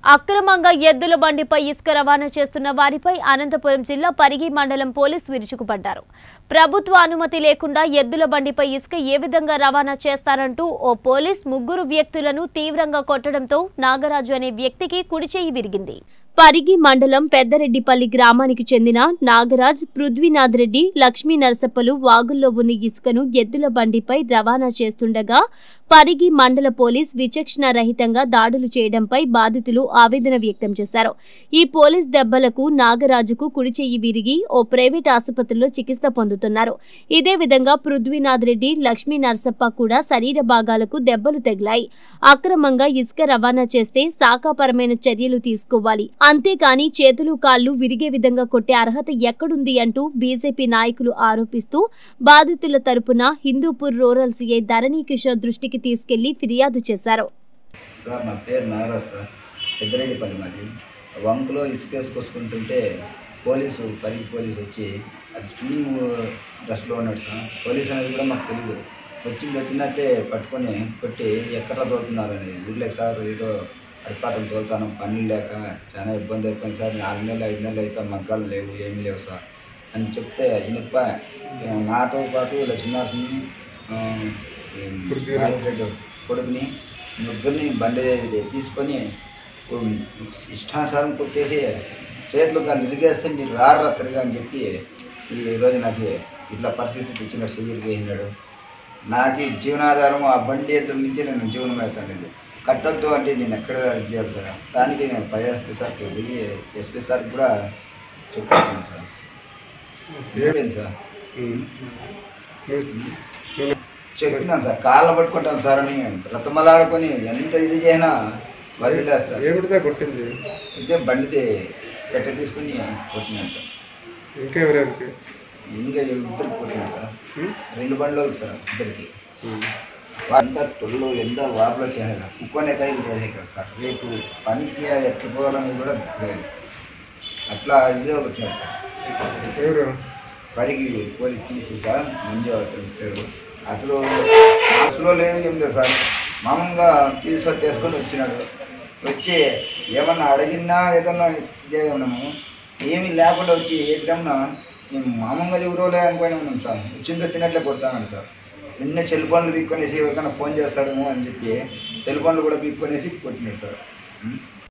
అక్రమంగా ఎద్దుల బండిపై ఇసుక రవాణా చేస్తున్న వారిపై అనంతపురం జిల్లా పరిగి మండలం పోలీస్ విరుచుకుపడ్డారు ప్రభుత్వ అనుమతి లేకుండా ఎద్దుల బండిపై ఇసుక ఏ విధంగా రవాణా చేస్తారంటూ ఓ పోలీస్ ముగ్గురు వ్యక్తులను తీవ్రంగా కొట్టడంతో నాగరాజు అనే వ్యక్తికి కుడిచేయి విరిగింది పరిగి మండలం పెద్దరెడ్డిపల్లి గ్రామానికి చెందిన నాగరాజ్ పృథ్వీనాథ్ రెడ్డి లక్ష్మీ నరసప్పలు వాగుల్లో ఉన్న ఇసుకను ఎద్దుల బండిపై రవాణా చేస్తుండగా పరిగి మండల పోలీస్ విచక్షణ రహితంగా దాడులు చేయడంపై బాధితులు ఆవేదన వ్యక్తం చేశారు ఈ పోలీస్ దెబ్బలకు నాగరాజుకు కుడి చెయ్యి విరిగి ఓ ప్రైవేట్ ఆసుపత్రిలో చికిత్స పొందుతున్నారు ఇదే విధంగా పృథ్వీనాథ్ రెడ్డి లక్ష్మీ నరసప్ప కూడా శరీర భాగాలకు దెబ్బలు తగిలాయి అక్రమంగా ఇసుక రవాణా చేస్తే శాఖాపరమైన చర్యలు తీసుకోవాలి అంతేకాని చేతులు కాళ్లు విరిగే విధంగా కొట్టే అర్హత ఎక్కడుంది అంటూ బీజేపీ నాయకులు ఆరోపిస్తూ బాధితుల తరపున హిందూపూర్ రూరల్ సీఐ ధరణి కిషోర్ దృష్టికి తీసుకెళ్లి ఫిర్యాదు చేశారు సార్ నా పేరు నాగరాజ్ సార్ పెద్దరెడ్డిపల్లి మాది వంకలో ఇసుక వేసుకొసుకుంటుంటే పోలీసు పరికి పోలీసు వచ్చి అది స్విమ్మింగ్ డ్రెస్లో ఉన్నాడు సార్ పోలీస్ అనేది కూడా మాకు తెలియదు వచ్చింది వచ్చినట్టే పట్టుకొని కొట్టి ఎక్కడ తోలుతున్నారు అనేది వీళ్ళకి సార్ ఏదో అడిపాటం తోలుతాను పనులు లేక చాలా ఇబ్బంది అయిపోయింది సార్ నాలుగు నెలలు ఐదు నెలలు అయిపోయి మగ్గాలు లేవు ఏమీ లేవు సార్ అని చెప్తే ఈయనప్ప నాతో పాటు లక్ష్మీనరసింహ రెడ్డి కొడుకుని ముగ్గురిని బండి తీసుకొని ఇష్టానుసారం కొట్టేసి చేతులు కాళ్ళు ఇరిగేస్తే మీరు రారా తిరగా అని చెప్పి ఈ రోజు నాకు ఇట్లా పరిస్థితి తెచ్చిన సివిల్కి వేసినాడు నాకు జీవనాధారం ఆ బండి ఎదురు నుంచి నేను జీవనం అవుతాను కట్టొద్దు అంటే నేను ఎక్కడ చేయాలి సార్ దానికి నేను పై ఎస్పీ సార్కి పోయి ఎస్పీ సార్కి కూడా చెప్పాను సార్ ఏంటి సార్ చెప్పినాను సార్ కాళ్ళ పట్టుకుంటాం సార్ అని బ్రతమలాడుకొని ఎంత ఇది చేసినా వదిలేస్తారు ఏమిటిదా కొట్టింది ఇదే బండితే కట్ట తీసుకుని కొట్టినాను సార్ ఇంకెవరెవరికి ఇంకా ఇద్దరికి కొట్టినాను సార్ ఉమ్? రెండు బండ్లు సార్ ఇద్దరికి ఉమ్. అంతా తొల్లు ఎంత వాపులో చేయాలి కుక్కొనే కాయ చేసే కదా సార్ రేపు పనికి ఎత్తుకోవాలని కూడా లేదు అట్లా ఇదే ఒకటి సార్ ఎవరు పరికి పోలి తీసి సార్ మంజు అతని పేరు అతను మనసులో లేదు ఏం లేదు సార్ మామూలుగా తీసుకొట్టేసుకొని వచ్చినాడు వచ్చి ఏమన్నా అడిగినా ఏదన్నా చేయమన్నాము ఏమీ లేకుండా వచ్చి ఏదన్నా మేము మామూలుగా ఎవరోలే అనుకొని ఉన్నాం సార్ వచ్చింది వచ్చినట్లే కొడతామని సార్ నిన్న సెల్ ఫోన్లు పీక్కొనేసి ఎవరికైనా ఫోన్ చేస్తాడేమో అని చెప్పి సెల్ ఫోన్లు కూడా పీక్కొనేసి కొట్టినాడు సార్ ఉం?